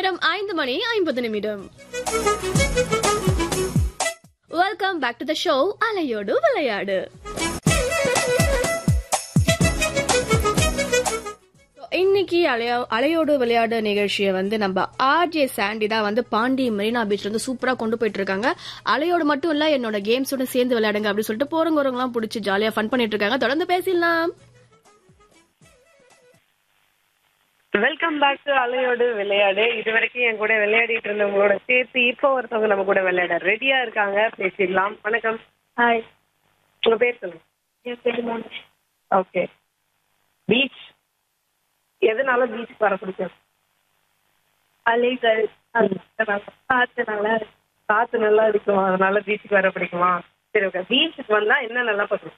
நேரம் ஐந்து மணி ஐம்பது நிமிடம் welcome back to the show அலையோடு விளையாடு இன்னைக்கு அலையோ அலையோடு விளையாடு நிகழ்ச்சியை வந்து நம்ம ஆர்ஜே சாண்டி தான் வந்து பாண்டி மெரினா பீச்ல இருந்து சூப்பரா கொண்டு போயிட்டு இருக்காங்க அலையோடு மட்டும் இல்ல என்னோட கேம்ஸோட சேர்ந்து விளையாடுங்க அப்படின்னு சொல்லிட்டு போறவங்க வரவங்கலாம் பிடிச்சி ஜாலியா ஃபன் பண்ணிட்டு இருக்காங்க தொடர்ந்து பேசிடலாம் வெல்கம் பேக் டு அலையோடு விளையாடு இது வரைக்கும் என் கூட விளையாடிட்டு இருந்தவங்களோட சேர்த்து இப்போ ஒருத்தவங்க நம்ம கூட விளையாட ரெடியா இருக்காங்க பேசிடலாம் வணக்கம் ஹாய் உங்க பேர் சொல்லுங்க என் பேர் மோனி ஓகே பீச் எதனால பீச் வர பிடிக்கும் அலைகள் காத்து நல்லா காத்து நல்லா இருக்கும் அதனால பீச்சுக்கு வர பிடிக்குமா சரி ஓகே பீச்சுக்கு வந்தா என்ன நல்லா பண்ணும்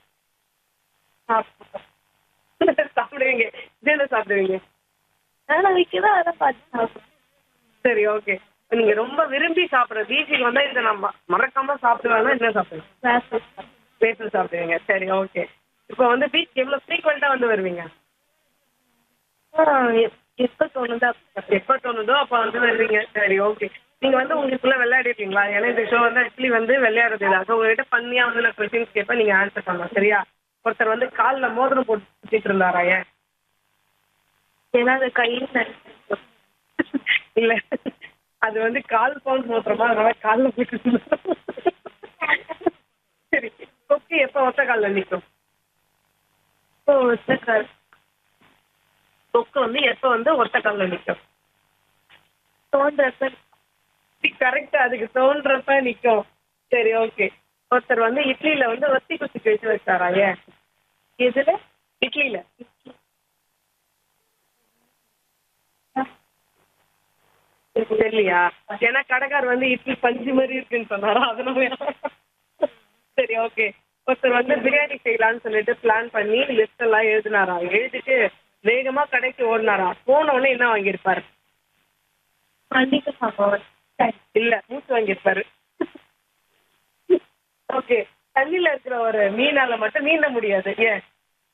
சாப்பிடுவீங்க என்ன சாப்பிடுவீங்க அதெல்லாம் விற்கதான் அதை பார்த்து சாப்பிடுவேன் சரி ஓகே நீங்க ரொம்ப விரும்பி சாப்பிடுற பீச்சுக்கு வந்தா இதை நம்ம மறக்காம சாப்பிடுவாங்க என்ன சாப்பிடுவீங்க பேசல் சாப்பிடுவீங்க சரி ஓகே இப்போ வந்து பீச் எவ்வளவு ஃப்ரீக்வெண்டா வந்து வருவீங்க எப்போ தோணுதோ எப்போ தோணுதோ அப்போ வந்து வருவீங்க சரி ஓகே நீங்க வந்து உங்களுக்குள்ள விளையாடிட்டீங்களா ஏன்னா இந்த ஷோ வந்து ஆக்சுவலி வந்து விளையாடுறது இல்லை ஸோ உங்ககிட்ட பண்ணியா வந்து நான் கொஸ்டின்ஸ் கேட்பேன் நீங்க ஆன்சர் பண்ணலாம் சரியா ஒருத்தர் வந்து காலில் மோதிரம் போட்டு சுத்திட்டு இருந்தாரா ஏன் ஏன்னா அது கையில் இல்ல அது வந்து கால் பவுண்ட் மோத்திரமா அதனால காலில் போட்டு சரி கொக்கி எப்போ ஒத்த காலில் நிற்கும் இப்போ ஒத்த கால் கொக்கு வந்து எப்போ வந்து ஒத்த காலில் நிற்கும் தோன்றப்ப கரெக்டா அதுக்கு தோன்றப்ப நிற்கும் சரி ஓகே ஒருத்தர் வந்து இட்லியில வந்து ஒத்தி குச்சி வச்சு வச்சாரா ஏன் எதுல இட்லியில தெரியலையா ஏன்னா கடைக்கார் வந்து இட்லி பஞ்சு மாதிரி இருக்குன்னு சொன்னாரா அதனால சரி ஓகே ஒருத்தர் வந்து பிரியாணி செய்யலாம்னு சொல்லிட்டு பிளான் பண்ணி லிஸ்ட் எல்லாம் எழுதினாரா எழுதிட்டு வேகமா கடைக்கு ஓடினாரா போன உடனே என்ன வாங்கியிருப்பாரு மல்லிகை சாப்பாடு இல்ல மூச்சு வாங்கியிருப்பாரு ஓகே தண்ணியில இருக்கிற ஒரு மீனால மட்டும் நீந்த முடியாது ஏன்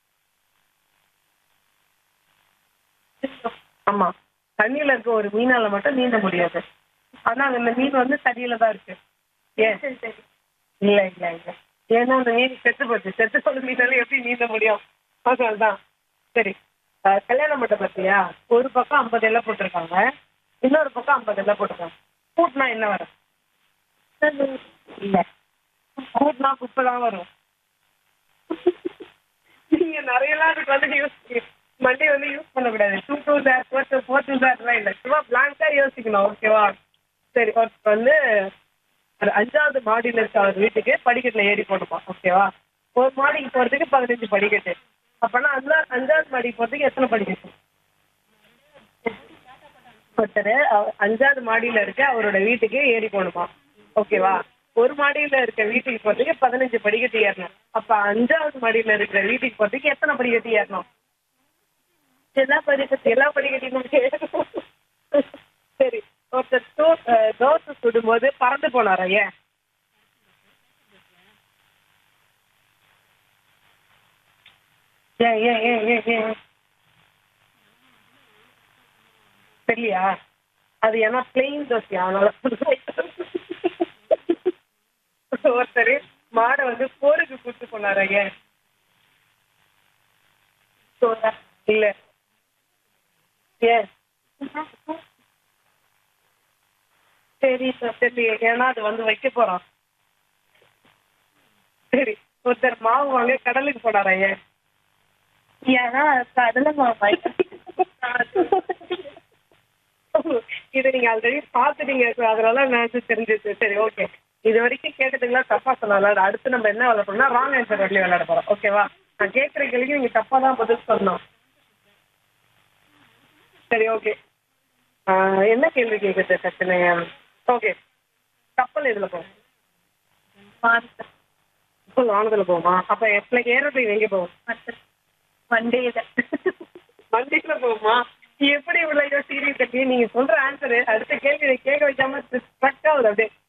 ஆமா தண்ணியில இருக்க ஒரு மீனால மட்டும் நீந்த முடியாது ஆனா அந்த மீன் வந்து தண்ணியில தான் இருக்கு ஏன் இல்ல இல்ல இல்ல ஏன்னா அந்த மீன் செத்து போச்சு செத்து போன மீனால எப்படி நீந்த முடியும் அதனால்தான் சரி அஹ் கல்யாண மண்டபம் பார்த்தியா ஒரு பக்கம் ஐம்பது எல்லாம் போட்டிருக்காங்க இன்னொரு பக்கம் ஐம்பது எல்லாம் போட்டிருக்காங்க கூட்டினா என்ன வரும் இல்ல கூட்டினா குப்பை தான் வரும் நீங்க நிறைய எல்லாம் அதுக்கு வந்து யூஸ் மண்டே வந்து யூஸ் பண்ணக்கூடாது two two sir four two four two சார்லாம் இல்லை சும்மா பிளாங்கா யோசிக்கணும் ஓகேவா சரி ஒருத்தர் வந்து ஒரு அஞ்சாவது மாடியில் இருக்க அவர் வீட்டுக்கு படிக்கட்டுல ஏறி போகணுமா ஓகேவா ஒரு மாடிக்கு போறதுக்கு பதினஞ்சு படிக்கட்டு அப்பனா அந்த அஞ்சாவது மாடிக்கு போறதுக்கு எத்தனை படிக்கட்டு ஒருத்தர் அவ- அஞ்சாவது மாடியில இருக்க அவரோட வீட்டுக்கு ஏறி போகணுமா ஓகேவா ஒரு மாடியில இருக்க வீட்டுக்கு போறதுக்கு பதினஞ்சு படிக்கட்டு ஏறணும் அப்ப அஞ்சாவது மாடியில இருக்கிற வீட்டுக்கு போறதுக்கு எத்தனை படிக்கட்டு ஏறணும் எல்லா படிக்கட்டு எல்லா படிக்கட்டையும் சரி ஒருத்தர் தோ- அஹ் தோசை சுடும்போது பறந்து போனாரா ஏன் ஏன் ஏன் ஏன் ஏன் ஏன் தெரியலையா அது ஏன்னா பிளெயின் தோசையா அதனால ஒருத்தர் மாடை வந்து போருக்கு கூட்டு போனாரா ஏன் சோறா இல்ல ஏன் சரி சார் சரி ஏன்னா அது வந்து வைக்க போறோம் சரி ஒருத்தர் மாவு வாங்க கடலுக்கு போனாரா ஏன் ஏன்னா கடலை மாவு இது நீங்க ஆல்ரெடி பார்த்துட்டீங்க so அதனால நான் தெரிஞ்சிச்சு சரி ஓகே இது வரைக்கும் கேட்டதுக்கெல்லாம் தப்பா சொன்னால அடுத்து நம்ம என்ன விளையாட போறோம்னா ராங் ஆன்சர் வரலையும் விளையாட போறோம் ஓகேவா நான் கேட்குற கேள்விக்கு நீங்க தப்பா தான் பதில் சொல்லணும் சரி ஓகே என்ன கேள்வி கேட்குறது டக்குன்னு ஓகே கப்பல் இதுல போகும் கப்பல் வானத்துல போகுமா அப்ப எப்ப ஏரோப்ளைன் எங்க போகும் வண்டியில வண்டியில போகுமா எப்படி இவ்வளவு சீரியஸ் கட்டி நீங்க சொல்ற ஆன்சர் அடுத்த கேள்வி கேட்க வைக்காம ஸ்ட்ரக் ஆகுது அப்படியே